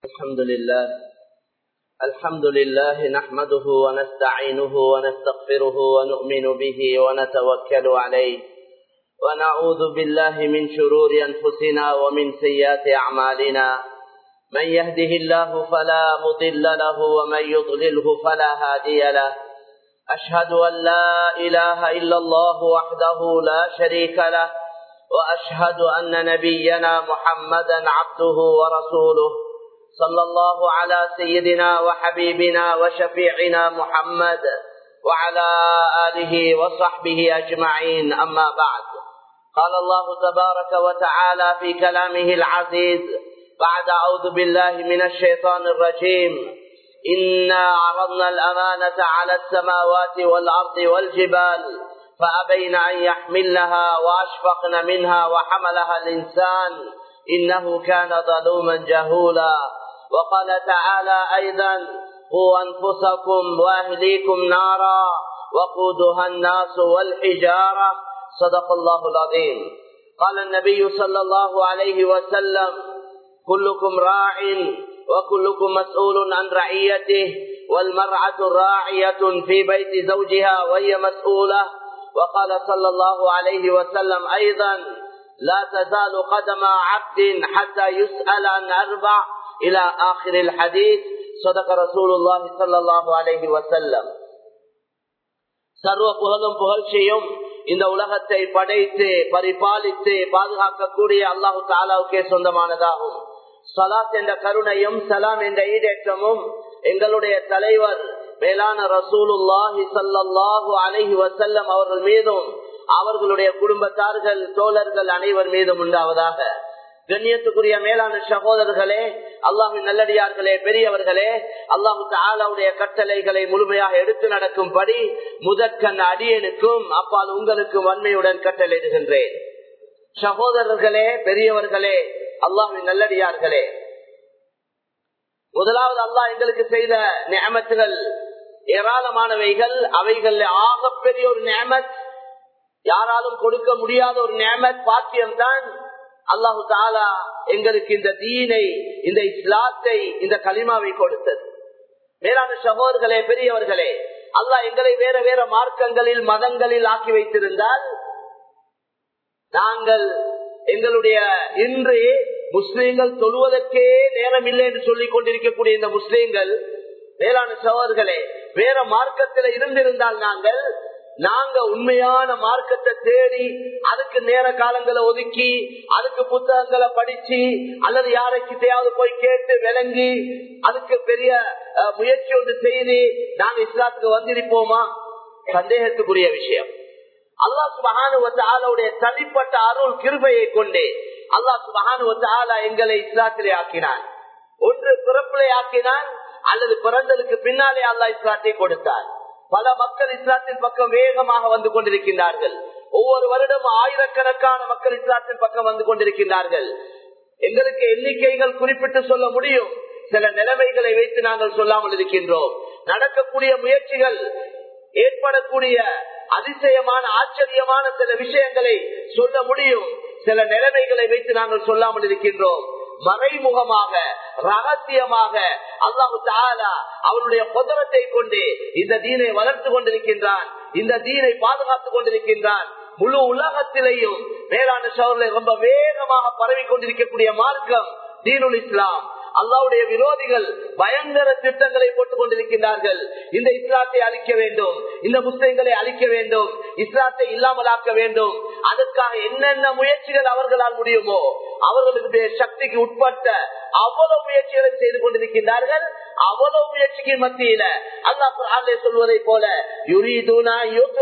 الحمد لله الحمد لله نحمده ونستعينه ونستغفره ونؤمن به ونتوكل عليه ونعوذ بالله من شرور أنفسنا ومن سيئات أعمالنا من يهده الله فلا مضل له ومن يضلله فلا هادي له أشهد أن لا إله إلا الله وحده لا شريك له وأشهد أن نبينا محمدا عبده ورسوله صلى الله على سيدنا وحبيبنا وشفيعنا محمد وعلى آله وصحبه أجمعين أما بعد قال الله تبارك وتعالى في كلامه العزيز بعد أعوذ بالله من الشيطان الرجيم إنا عرضنا الأمانة على السماوات والأرض والجبال فأبين أن يحملنها وأشفقن منها وحملها الإنسان إنه كان ظلوما جهولا وقال تعالى أيضا قوا أنفسكم وأهليكم نارا وقودها الناس والحجارة صدق الله العظيم قال النبي صلى الله عليه وسلم كلكم راع وكلكم مسؤول عن رعيته والمرأة راعية في بيت زوجها وهي مسؤولة وقال صلى الله عليه وسلم أيضا لا تزال قدم عبد حتى يسأل عن أربع إلى آخر الحديث صدق رسول الله صلى الله عليه وسلم சர்வ புகழும் புகழ்ச்சியும் இந்த உலகத்தை படைத்து பரிபாலித்து பாதுகாக்கக்கூடிய அல்லாஹு தாலாவுக்கே சொந்தமானதாகும் சலாத் என்ற கருணையும் சலாம் என்ற ஈடேற்றமும் எங்களுடைய தலைவர் மேலான ரசூலுல்லாஹி சல்லாஹு அலஹி வசல்லம் அவர்கள் மீதும் அவர்களுடைய குடும்பத்தார்கள் தோழர்கள் அனைவர் மீதும் உண்டாவதாக கண்ணியத்துக்குரிய மேலான சகோதரர்களே அல்லாஹின் நல்லடியார்களே பெரியவர்களே அல்லாஹு தாலாவுடைய கட்டளைகளை முழுமையாக எடுத்து நடக்கும்படி முதற்கண் அடியனுக்கும் அப்பால் உங்களுக்கும் வன்மையுடன் கட்டளையிடுகின்றேன் சகோதரர்களே பெரியவர்களே அல்லாஹின் நல்லடியார்களே முதலாவது அல்லாஹ் எங்களுக்கு செய்த நியமத்துகள் ஏராளமானவைகள் அவைகள் ஆகப்பெரிய ஒரு நியமத் யாராலும் கொடுக்க முடியாத ஒரு நியமத் பாக்கியம் தான் அல்லாஹு தாலா எங்களுக்கு இந்த தீனை இந்த இஸ்லாத்தை இந்த களிமாவை கொடுத்தது மேலான சகோதர்களே பெரியவர்களே அல்லாஹ் எங்களை வேற வேற மார்க்கங்களில் மதங்களில் ஆக்கி வைத்திருந்தால் நாங்கள் எங்களுடைய இன்று முஸ்லீம்கள் தொழுவதற்கே நேரம் இல்லை என்று சொல்லிக் கொண்டிருக்கக்கூடிய இந்த முஸ்லீம்கள் மேலான சகோதர்களே வேற மார்க்கத்தில் இருந்திருந்தால் நாங்கள் நாங்க உண்மையான மார்க்கத்தை தேடி அதுக்கு நேர காலங்களை ஒதுக்கி அதுக்கு புத்தகங்களை படிச்சு அல்லது யாரைக்கிட்டையாவது போய் கேட்டு விளங்கி அதுக்கு பெரிய முயற்சி ஒன்று செய்து நாங்க இஸ்லாத்துக்கு வந்திருப்போமா சந்தேகத்துக்குரிய விஷயம் அல்லா சுபகானுடைய தனிப்பட்ட அருள் கிருபையை கொண்டே அல்லா சுபகானு எங்களை இஸ்லாத்திலே ஆக்கினான் ஒன்று பிறப்பிலே ஆக்கினான் அல்லது பிறந்ததுக்கு பின்னாலே அல்லா இஸ்லாத்தை கொடுத்தார் பல மக்கள் இஸ்லாத்தின் பக்கம் வேகமாக வந்து கொண்டிருக்கின்றார்கள் ஒவ்வொரு வருடமும் ஆயிரக்கணக்கான மக்கள் இஸ்லாத்தின் பக்கம் வந்து கொண்டிருக்கின்றார்கள் எங்களுக்கு எண்ணிக்கைகள் குறிப்பிட்டு சொல்ல முடியும் சில நிலைமைகளை வைத்து நாங்கள் சொல்லாமல் இருக்கின்றோம் நடக்கக்கூடிய முயற்சிகள் ஏற்படக்கூடிய அதிசயமான ஆச்சரியமான சில விஷயங்களை சொல்ல முடியும் சில நிலைமைகளை வைத்து நாங்கள் சொல்லாமல் இருக்கின்றோம் மறைமுகமாக ரகசியமாக அல்லாஹு தாலா அவருடைய குதிரத்தை கொண்டு இந்த தீனை வளர்த்து கொண்டிருக்கின்றான் இந்த தீனை பாதுகாத்துக் கொண்டிருக்கின்றான் முழு உலகத்திலேயும் மேலான சோழர்களை ரொம்ப வேகமாக பரவி கொண்டிருக்கக்கூடிய மார்க்கம் தீனுல் இஸ்லாம் அல்லாவுடைய விரோதிகள் பயங்கர திட்டங்களை போட்டுக் கொண்டிருக்கின்றார்கள் இந்த இஸ்லாத்தை அழிக்க வேண்டும் இந்த முஸ்லிம்களை அழிக்க வேண்டும் இஸ்லாத்தை இல்லாமலாக்க வேண்டும் அதற்காக என்னென்ன முயற்சிகள் அவர்களால் முடியுமோ அவர்களுடைய சக்திக்கு உட்பட்ட அவ்வளவு முயற்சிகளை செய்து கொண்டிருக்கின்றார்கள் அவ்வளவு முயற்சிக்கு மத்தியில அல்லா சொல்வதை போல யுரீதுனா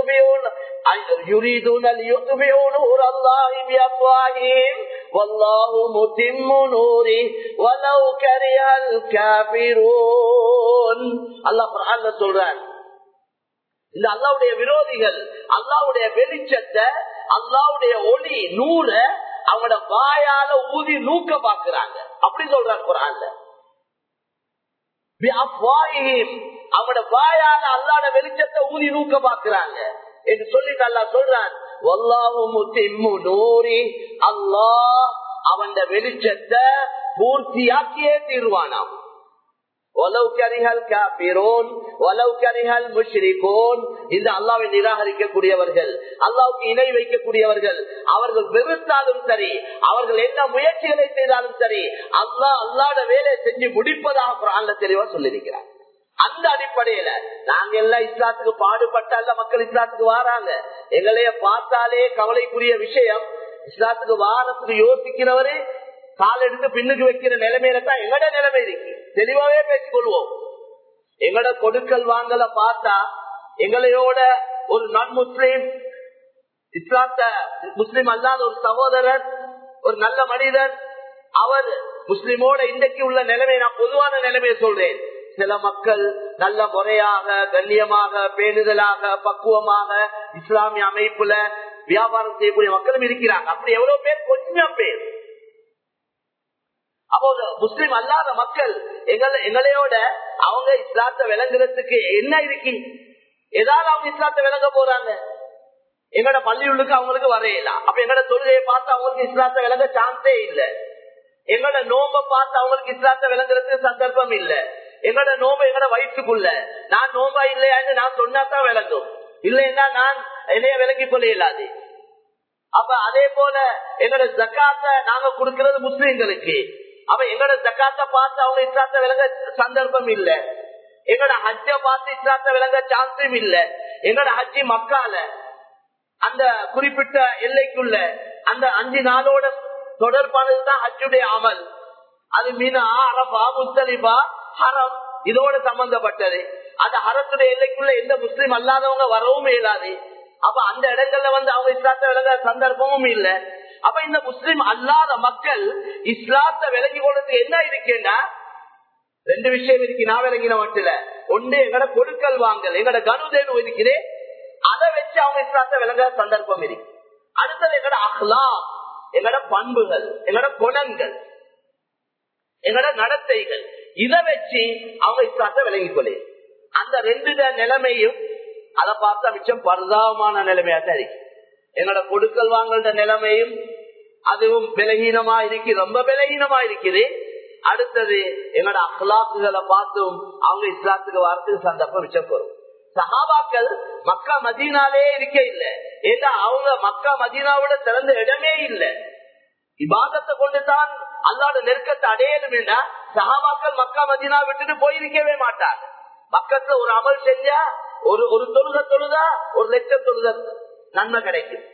يريدون ليطفئوا نور الله بأفواههم والله متم نوره ولو كره الكافرون الله قرآن சொல்றான் இந்த அல்லாவுடைய விரோதிகள் அல்லாவுடைய வெளிச்சத்தை அல்லாவுடைய ஒளி நூற அவங்களோட வாயால ஊதி நூக்க பாக்குறாங்க அப்படி சொல்றாங்க குரான்ல அவங்களோட வாயால அல்லாட வெளிச்சத்தை ஊதி நூக்க பாக்குறாங்க என்று சொல்லிட்டு அல்லா சொல்றான் அல்லாஹ் அவன் வெளிச்சத்தை பூர்த்தியாக்கியே தீர்வானாம் இந்த அல்லாவை நிராகரிக்கக்கூடியவர்கள் அல்லாவுக்கு இணை வைக்கக்கூடியவர்கள் அவர்கள் வெறுத்தாலும் சரி அவர்கள் என்ன முயற்சிகளை செய்தாலும் சரி அல்லா அல்லாட வேலையை செஞ்சு முடிப்பதாக குரான்ல தெளிவா சொல்லியிருக்கிறார் அந்த அடிப்படையில நாங்க எல்லாம் இஸ்லாத்துக்கு பாடுபட்டால மக்கள் இஸ்லாத்துக்கு வாராங்க எங்களைய பார்த்தாலே கவலைக்குரிய விஷயம் இஸ்லாத்துக்கு வாரத்துக்கு யோசிக்கிறவரு கால் எடுத்து பின்னுக்கு வைக்கிற நிலைமையில தான் எங்கட நிலைமை இருக்கு தெளிவாவே பேசிக்கொள்வோம் எங்கட கொடுக்கல் வாங்கல பார்த்தா எங்களையோட ஒரு நான் முஸ்லீம் இஸ்லாத்த முஸ்லீம் அல்லாத ஒரு சகோதரர் ஒரு நல்ல மனிதர் அவர் முஸ்லிமோட இன்றைக்கு உள்ள நிலைமை நான் பொதுவான நிலைமையை சொல்றேன் சில மக்கள் நல்ல முறையாக கண்ணியமாக பேணுதலாக பக்குவமாக இஸ்லாமிய அமைப்புல வியாபாரம் செய்யக்கூடிய மக்களும் இருக்கிறாங்க அப்படி எவ்வளவு பேர் கொஞ்சம் பேர் அப்போ முஸ்லிம் அல்லாத மக்கள் எங்களை எங்களையோட அவங்க இஸ்லாத்தை விளங்குறதுக்கு என்ன இருக்கு ஏதாவது அவங்க இஸ்லாத்தை விளங்க போறாங்க எங்கட பள்ளியுள்ளுக்கு அவங்களுக்கு வரையலாம் அப்ப எங்கட தொழுகையை பார்த்து அவங்களுக்கு இஸ்லாத்தை விளங்க சான்ஸே இல்லை எங்களோட நோம்ப பார்த்து அவங்களுக்கு இஸ்லாத்தை விளங்குறதுக்கு சந்தர்ப்பம் இல்ல எங்களோட நோம்ப எங்களோட வயிற்றுக்குள்ள நான் நோம்பா இல்லையான்னு நான் சொன்னா தான் விளங்கும் இல்லைன்னா நான் என்னைய விளங்கி கொள்ள இயலாது அப்ப அதே போல எங்களோட ஜக்காத்த நாங்க கொடுக்கறது முஸ்லீம்களுக்கு அப்ப எங்களோட ஜக்காத்த பார்த்து அவங்க இஸ்லாத்த விளங்க சந்தர்ப்பம் இல்ல எங்களோட ஹஜ்ஜ பார்த்து இஸ்லாத்த விளங்க சான்ஸும் இல்ல எங்களோட ஹஜ்ஜி மக்கால அந்த குறிப்பிட்ட எல்லைக்குள்ள அந்த அஞ்சு நாளோட தொடர்பானதுதான் ஹஜ்ஜுடைய அமல் அது மீனா அரபா முஸ்தலிபா ஹரம் இதோட சம்பந்தப்பட்டது அந்த ஹரத்துடைய எல்லைக்குள்ள எந்த முஸ்லீம் அல்லாதவங்க வரவும் இயலாது அப்ப அந்த இடங்கள்ல வந்து அவங்க இஸ்லாத்தை விளங்க சந்தர்ப்பமும் இல்ல அப்ப இந்த முஸ்லீம் அல்லாத மக்கள் இஸ்லாத்தை விளங்கி கொள்றது என்ன இருக்கேன்னா ரெண்டு விஷயம் இருக்கு நான் விளங்கின மட்டும் ஒன்று எங்கட கொடுக்கல் வாங்கல் எங்கட கனுதேனு இருக்கிறேன் அதை வச்சு அவங்க இஸ்லாத்தை விளங்க சந்தர்ப்பம் இருக்கு அடுத்தது எங்கட அஹ்லா எங்கட பண்புகள் எங்கட குணங்கள் எங்கட நடத்தைகள் இதை வச்சு அவங்க இஸ்லாத்தை விளங்கிக் கொள்ளு அந்த ரெண்டு நிலைமையும் அதை பார்த்தா மிச்சம் பரிதாபமான நிலைமையா தான் இருக்கு எங்களோட கொடுக்கல் வாங்கல்ட நிலைமையும் அதுவும் விலகீனமா இருக்கு ரொம்ப விலகீனமா இருக்குது அடுத்தது எங்களோட அஹ்லாக்குகளை பார்த்தும் அவங்க இஸ்லாத்துக்கு வரத்துக்கு சந்தர்ப்பம் மிச்சம் போறோம் சஹாபாக்கள் மக்கா மதீனாலே இருக்க இல்ல ஏன்னா அவங்க மக்கா மதீனாவோட சிறந்த இடமே இல்ல இபாதத்தை கொண்டுதான் அல்லாட நெருக்கத்தை அடையணும் சஹாபாக்கள் மக்கா மதீனா விட்டுட்டு போயிருக்கவே மாட்டாங்க பக்கத்துல ஒரு அமல் செஞ்சா ஒரு ஒரு தொழுக தொழுதா ஒரு லட்சம் தொழுத நன்மை கிடைக்கும்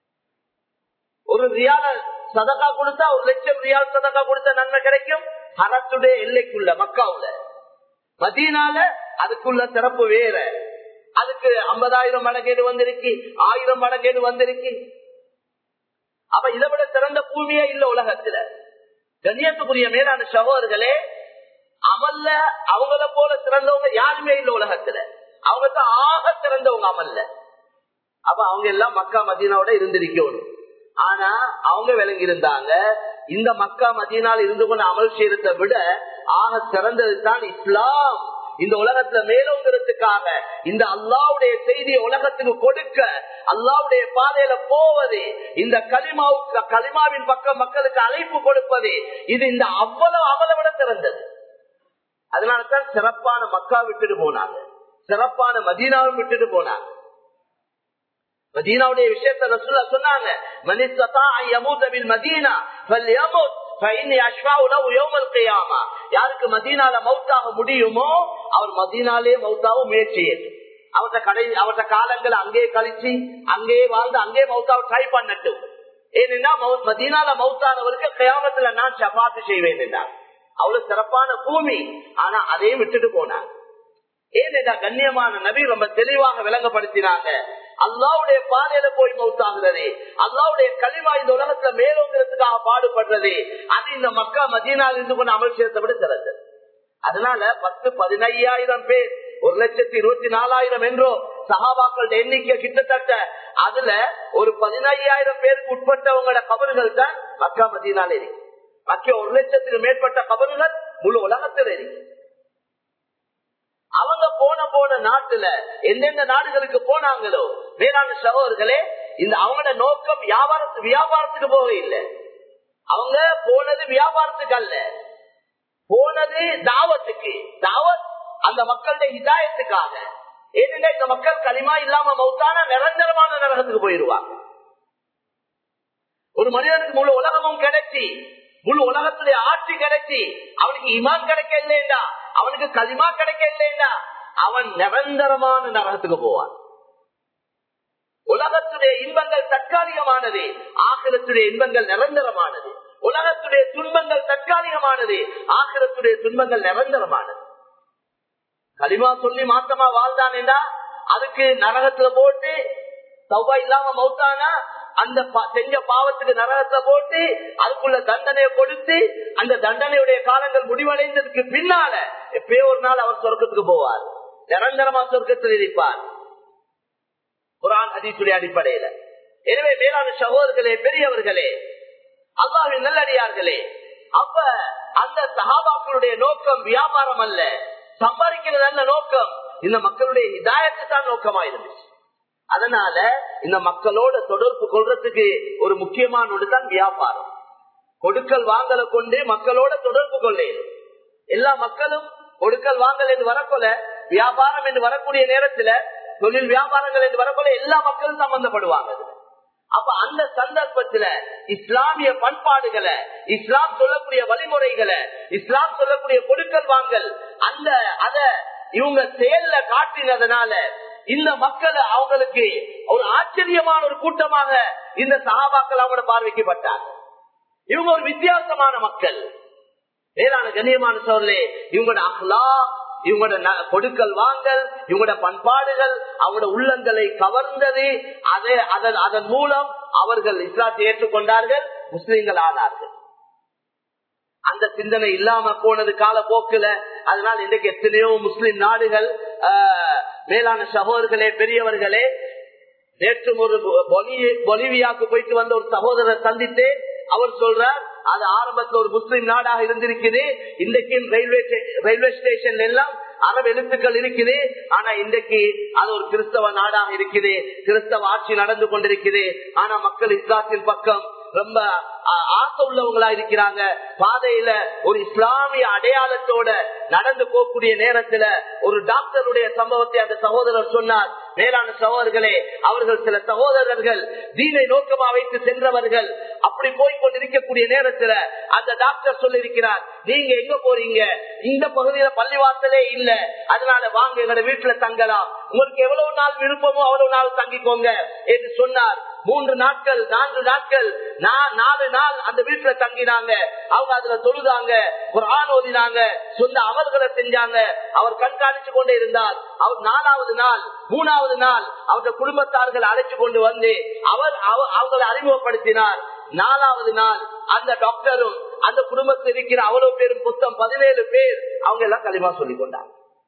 ஒரு ரியால சதக்கா கொடுத்தா ஒரு லட்சம் ரியால் சதக்கா கொடுத்த நன்மை கிடைக்கும் ஹரத்துடைய எல்லைக்குள்ள மக்காவுல மதீனால அதுக்குள்ள சிறப்பு வேற அதுக்கு ஐம்பதாயிரம் மடங்கேடு வந்திருக்கு ஆயிரம் மடங்கேடு வந்திருக்கு அப்ப இதை விட சிறந்த பூமியே இல்ல உலகத்துல கண்ணியத்துக்குரிய மேலான சகோதரர்களே அமல்ல அவங்கள போல சிறந்தவங்க யாருமே இல்ல உலகத்துல அவங்க தான் ஆக சிறந்தவங்க அமல்ல அப்ப அவங்க எல்லாம் மக்கா மதீனாவோட இருந்திருக்கணும் ஆனா அவங்க விளங்கி இருந்தாங்க இந்த மக்கா மதீனால இருந்து கொண்டு அமல் செய்யறதை விட ஆக சிறந்தது தான் இஸ்லாம் இந்த உலகத்துல மேலோங்கிறதுக்காக இந்த அல்லாவுடைய செய்தியை உலகத்துக்கு கொடுக்க அல்லாவுடைய பாதையில போவது இந்த களிமாவுக்கு களிமாவின் பக்கம் மக்களுக்கு அழைப்பு கொடுப்பது இது இந்த அவ்வளவு அமலை விட சிறந்தது அதனாலதான் சிறப்பான மக்கா விட்டுட்டு போனாங்க சிறப்பான மதீனாவும் விட்டுட்டு போனாங்க மதீனாவுடைய விஷயத்த ரசூல்லா சொன்னாங்க மனிதா யமூதபில் மதீனா ஃபல்யமுத் ஃபஇன்னி அஷ்ஃபாஉ லஹு யௌமல் கியாமா யாருக்கு மதீனால மௌத்தாக முடியுமோ அவர் மதீனாலே மௌத்தாவும் முயற்சி அவர்த கடை அவர்த காலங்கள் அங்கே கழிச்சு அங்கே வாழ்ந்து அங்கே மௌத்தாவை ட்ரை பண்ணட்டும் ஏன்னா மதீனால மௌத்தானவருக்கு கயாமத்துல நான் சபாத்து செய்வேன் என்றார் அவ்வளவு சிறப்பான பூமி ஆனா அதையும் விட்டுட்டு போனாங்க ஏனென்றா கண்ணியமான நபி ரொம்ப தெளிவாக விளங்கப்படுத்தினாங்க அல்லாவுடைய பாதையில போய் மௌத்தாகிறது அல்லாவுடைய களிமா இந்த உலகத்துல மேலோங்கிறதுக்காக பாடுபடுறது அது இந்த மக்கா மதீனால் இருந்து கொண்டு அமல் செய்யறதை விட சிறந்தது அதனால பத்து பதினையாயிரம் பேர் ஒரு லட்சத்தி இருபத்தி நாலாயிரம் என்றோ சகாபாக்கள் எண்ணிக்கை கிட்டத்தட்ட அதுல ஒரு பதினையாயிரம் பேருக்கு உட்பட்டவங்களோட கபறுகள் தான் மக்கா மதீனால இருக்கு மற்ற ஒரு லட்சத்துக்கு மேற்பட்ட கபறுகள் முழு உலகத்தில் இருக்கு அவங்க போன போன நாட்டுல எந்தெந்த நாடுகளுக்கு போனாங்களோ வேளாண் சகோதரர்களே இந்த அவங்களோட நோக்கம் வியாபாரத்து வியாபாரத்துக்கு போக இல்லை அவங்க போனது வியாபாரத்துக்கு அல்ல போனது தாவத்துக்கு தாவத் அந்த மக்களுடைய இதாயத்துக்காக ஏனென்றா இந்த மக்கள் களிமா இல்லாம மௌத்தான நிரந்தரமான நரகத்துக்கு போயிருவாங்க ஒரு மனிதனுக்கு முழு உலகமும் கிடைச்சி முழு உலகத்துடைய ஆட்சி கிடைச்சி அவனுக்கு இமான் கிடைக்க இல்லையா அவனுக்கு களிமா கிடைக்க இல்லையா அவன் நிரந்தரமான நரகத்துக்கு போவான் உலகத்துடைய இன்பங்கள் தற்காலிகமானது ஆகிரத்துடைய இன்பங்கள் நிரந்தரமானது உலகத்துடைய துன்பங்கள் தற்காலிகமானது ஆகிரத்துடைய துன்பங்கள் நிரந்தரமானது களிமா சொல்லி மாத்தமா வாழ்ந்தானேடா அதுக்கு நரகத்துல போட்டு சௌபா இல்லாம மௌத்தானா அந்த செஞ்ச பாவத்துக்கு நரகத்துல போட்டு அதுக்குள்ள தண்டனையை கொடுத்து அந்த தண்டனையுடைய காலங்கள் முடிவடைந்ததுக்கு பின்னால எப்பயோ ஒரு நாள் அவர் சொர்க்கத்துக்கு போவார் நிரந்தரமா சொர்க்கத்தில் இருப்பார் குரான் ஹதீசுடைய அடிப்படையில எனவே மேலான சகோதரர்களே பெரியவர்களே அல்லாவின் நல்லடியார்களே அப்ப அந்த சகாபாக்களுடைய நோக்கம் வியாபாரம் அல்ல சம்பாதிக்கிறது அல்ல நோக்கம் இந்த மக்களுடைய இதாயத்து தான் நோக்கமா இருந்துச்சு அதனால இந்த மக்களோட தொடர்பு கொள்றதுக்கு ஒரு முக்கியமான ஒன்றுதான் வியாபாரம் கொடுக்கல் வாங்கலை கொண்டு மக்களோட தொடர்பு கொள்ளேன் எல்லா மக்களும் கொடுக்கல் வாங்கல் என்று வரக்கொல வியாபாரம் என்று வரக்கூடிய நேரத்துல தொழில் வியாபாரங்கள் என்று வரக்கொல எல்லா மக்களும் சம்பந்தப்படுவாங்க அப்ப அந்த சந்தர்ப்பத்துல இஸ்லாமிய பண்பாடுகளை இஸ்லாம் சொல்லக்கூடிய வழிமுறைகளை இஸ்லாம் சொல்லக்கூடிய கொடுக்கல் வாங்கல் அந்த அத இவங்க செயல்ல காட்டினதுனால இந்த மக்கள் அவங்களுக்கு ஒரு ஆச்சரியமான ஒரு கூட்டமாக இந்த சகாபாக்கள் அவங்களோட பார்வைக்கப்பட்டாங்க இவங்க ஒரு வித்தியாசமான மக்கள் வேளாண் கண்ணியமான சொல்லே இவங்களோட அஹ்லா இவங்களோட கொடுக்கல் வாங்கல் இவங்களோட பண்பாடுகள் அவங்களோட உள்ளங்களை கவர்ந்தது அதே அதன் அதன் மூலம் அவர்கள் இஸ்லாத்தை ஏற்றுக்கொண்டார்கள் முஸ்லிம்கள் ஆனார்கள் அந்த சிந்தனை இல்லாம போனது கால போக்குல அதனால இன்றைக்கு எத்தனையோ முஸ்லிம் நாடுகள் மேலான சகோதரர்களே பெரியவர்களே நேற்று ஒரு பொலிவியாவுக்கு போயிட்டு வந்த ஒரு சகோதரர் சந்தித்து அவர் சொல்றார் அது ஆரம்பத்தில் ஒரு முஸ்லிம் நாடாக இருந்திருக்குது இன்றைக்கு ரயில்வே ரயில்வே ஸ்டேஷன் எல்லாம் அரபு எழுத்துக்கள் இருக்குது ஆனா இன்றைக்கு அது ஒரு கிறிஸ்தவ நாடாக இருக்குது கிறிஸ்தவ ஆட்சி நடந்து கொண்டிருக்குது ஆனா மக்கள் இஸ்லாத்தின் பக்கம் ரொம்ப ஆசை உள்ளவங்களா இருக்கிறாங்க பாதையில ஒரு இஸ்லாமிய அடையாளத்தோட நடந்து போகக்கூடிய நேரத்துல ஒரு டாக்டருடைய சம்பவத்தை அந்த சகோதரர் சொன்னார் மேலான சகோதரர்களே அவர்கள் சில சகோதரர்கள் தீனை நோக்கமா வைத்து சென்றவர்கள் அப்படி போய்கொண்டிருக்கக்கூடிய நேரத்துல அந்த டாக்டர் சொல்லிருக்கிறார் நீங்க எங்க போறீங்க இந்த பகுதியில பள்ளிவாசலே இல்ல அதனால வாங்க எங்களோட வீட்டுல தங்கலாம் உங்களுக்கு எவ்வளவு நாள் விருப்பமோ அவ்வளவு நாள் தங்கிக்கோங்க என்று சொன்னார் மூன்று நாட்கள் நான்கு நாட்கள் நாலு நாள் அந்த வீட்டுல தங்கினாங்க அவங்க அதுல தொழுதாங்க ஒரு ஆண் ஓதினாங்க சொந்த அமல்களை செஞ்சாங்க அவர் கண்காணிச்சு கொண்டே இருந்தார் அவர் நாலாவது நாள் மூணாவது நாள் அவருடைய குடும்பத்தார்கள் அழைச்சு கொண்டு வந்து அவர் அவங்களை அறிமுகப்படுத்தினார் நாலாவது நாள் அந்த டாக்டரும் அந்த குடும்பத்தில் இருக்கிற அவ்வளவு பேரும் புத்தம் பதினேழு பேர் அவங்க எல்லாம் களிமா சொல்லிக் கொண்டார்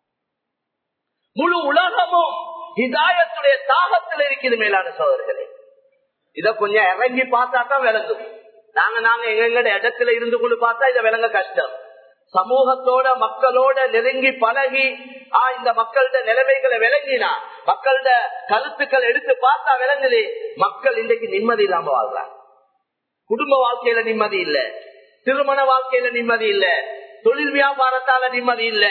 முழு உலகமும் இதாயத்துடைய தாகத்தில் இருக்குது மேலான சோதர்களே இத கொஞ்சம் இறங்கி பார்த்தா தான் விளங்கும் நாங்க நாங்க எங்க இடத்துல இருந்து கொண்டு பார்த்தா இதை விளங்க கஷ்டம் சமூகத்தோட மக்களோட நெருங்கி பழகி ஆஹ் இந்த மக்களோட நிலைமைகளை விளங்கினா மக்களோட கருத்துக்கள் எடுத்து பார்த்தா விளங்குது மக்கள் இன்றைக்கு நிம்மதி இல்லாம வாழ்றாங்க குடும்ப வாழ்க்கையில நிம்மதி இல்ல திருமண வாழ்க்கையில நிம்மதி இல்ல தொழில் வியாபாரத்தால நிம்மதி இல்ல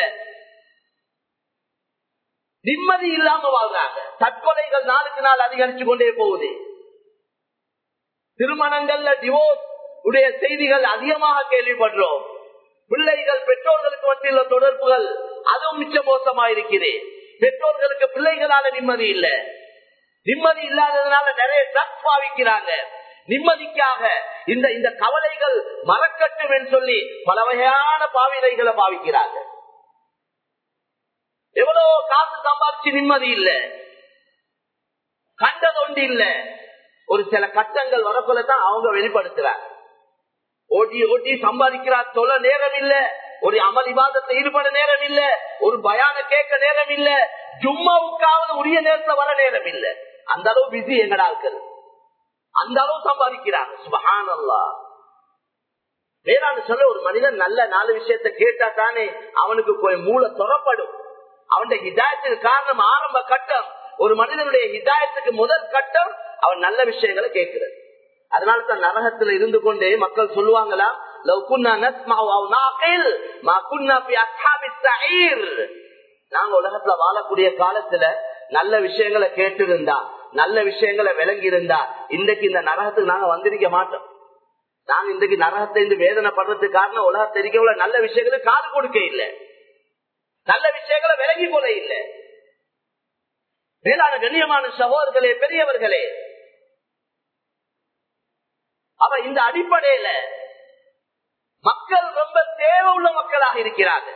நிம்மதி இல்லாம வாழ்றாங்க தற்கொலைகள் நாளுக்கு நாள் அதிகரிச்சு கொண்டே போகுது திருமணங்கள்ல டிவோர்ஸ் உடைய செய்திகள் அதிகமாக கேள்விப்படுறோம் பிள்ளைகள் பெற்றோர்களுக்கு மத்தியுள்ள தொடர்புகள் அதுவும் மிச்ச மோசமா இருக்கிறது பெற்றோர்களுக்கு பிள்ளைகளால நிம்மதி இல்ல நிம்மதி இல்லாததுனால நிறைய ட்ரக்ஸ் பாவிக்கிறாங்க நிம்மதிக்காக இந்த இந்த கவலைகள் மறக்கட்டும் என்று சொல்லி பல வகையான பாவினைகளை பாவிக்கிறாங்க எவ்வளவு காசு சம்பாதிச்சு நிம்மதி இல்ல கண்டதொண்டு இல்ல ஒரு சில கட்டங்கள் வரக்குள்ளதான் அவங்க வெளிப்படுத்துறாங்க ஓட்டி ஓட்டி சம்பாதிக்கிறார் தொலை நேரம் இல்ல ஒரு அமல் விவாதத்தை ஈடுபட நேரம் இல்ல ஒரு பயான கேட்க நேரம் இல்ல ஜும்மாவுக்காவது உரிய நேரத்துல வர நேரம் இல்ல அந்த அளவு பிஸி எங்கடாக்கள் அந்த அளவு சம்பாதிக்கிறாங்க சுபஹான் அல்லா வேளாண் சொல்ல ஒரு மனிதன் நல்ல நாலு விஷயத்த கேட்டா தானே அவனுக்கு போய் மூளை தொடப்படும் அவனுடைய ஹிதாயத்துக்கு காரணம் ஆரம்ப கட்டம் ஒரு மனிதனுடைய ஹிதாயத்துக்கு முதல் கட்டம் அவன் நல்ல விஷயங்களை கேட்கிறது அதனால தான் நரகத்துல இருந்து கொண்டே மக்கள் சொல்லுவாங்களா லவ் குன்னா நஸ்மஅு அவ் நாகில் மா குன்னா ஃபி அஸ்ஹாபிஸ் ஸஈர் நாங்க உலகத்துல வாழக்கூடிய காலத்துல நல்ல விஷயங்களை கேட்டிருந்தா நல்ல விஷயங்களை விளங்கி இருந்தா இன்றைக்கு இந்த நரகத்துக்கு நாங்க வந்திருக்க மாட்டோம் நாங்க இன்றைக்கு நரகத்தை இருந்து வேதனை படுறதுக்கு காரணம் உலகத்தை இருக்க நல்ல விஷயங்களுக்கு காது கொடுக்க இல்லை நல்ல விஷயங்களை விளங்கி கொள்ள இல்லை மேலான கண்ணியமான சகோதரர்களே பெரியவர்களே அவ இந்த அடிப்படையில மக்கள் ரொம்ப தேவை உள்ள மக்களாக இருக்கிறார்கள்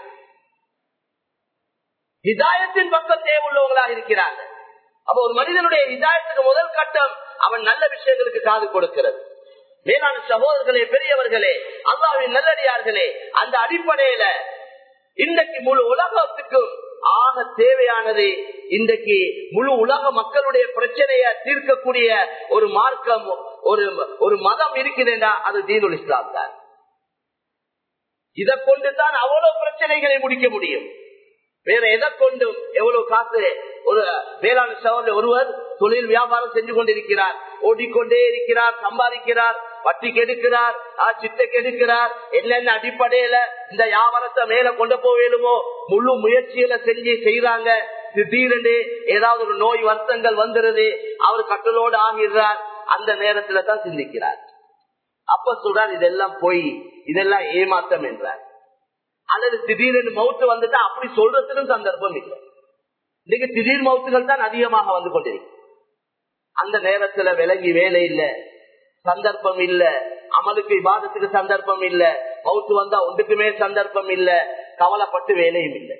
ஹிதாயத்தின் பக்கம் தேவை உள்ளவங்களாக இருக்கிறார்கள் அப்ப ஒரு மனிதனுடைய ஹிதாயத்துக்கு முதல் கட்டம் அவன் நல்ல விஷயங்களுக்கு காது கொடுக்கிறது மேலான சகோதரர்களே பெரியவர்களே அல்லாவின் நல்லடியார்களே அந்த அடிப்படையில இன்றைக்கு முழு உலகத்துக்கும் ஆக தேவையானது இன்றைக்கு முழு உலக மக்களுடைய பிரச்சனையை தீர்க்கக்கூடிய ஒரு மார்க்கம் ஒரு ஒரு மதம் இருக்குதுன்னா அது தீனுல் இஸ்லாம் தான் இதை கொண்டு தான் அவ்வளவு பிரச்சனைகளை முடிக்க முடியும் வேற எதை கொண்டும் எவ்வளவு காசு ஒரு வேளாண் சகோதரர் ஒருவர் தொழில் வியாபாரம் செஞ்சு கொண்டிருக்கிறார் ஓடிக்கொண்டே இருக்கிறார் சம்பாதிக்கிறார் வட்டி கெடுக்கிறார் சித்தை கெடுக்கிறார் என்னென்ன அடிப்படையில இந்த வியாபாரத்தை மேல கொண்டு போவேலுமோ முழு முயற்சிகளை செஞ்சு செய்யறாங்க திடீரென்று ஏதாவது ஒரு நோய் வருத்தங்கள் வந்துருது அவர் கட்டலோடு ஆகிறார் அந்த நேரத்துல தான் சிந்திக்கிறார் அப்ப சொல்றார் இதெல்லாம் போய் இதெல்லாம் ஏமாத்தம் என்றார் அல்லது திடீரென்று மவுத்து வந்துட்டா அப்படி சொல்றதுக்கும் சந்தர்ப்பம் இல்லை இன்னைக்கு திடீர் மவுத்துகள் தான் அதிகமாக வந்து கொண்டிருக்கு அந்த நேரத்துல விலகி வேலை இல்ல சந்தர்ப்பம் இல்ல அமலுக்கு விவாதத்துக்கு சந்தர்ப்பம் இல்ல மவுத்து வந்தா ஒன்றுக்குமே சந்தர்ப்பம் இல்ல கவலைப்பட்டு வேலையும் இல்லை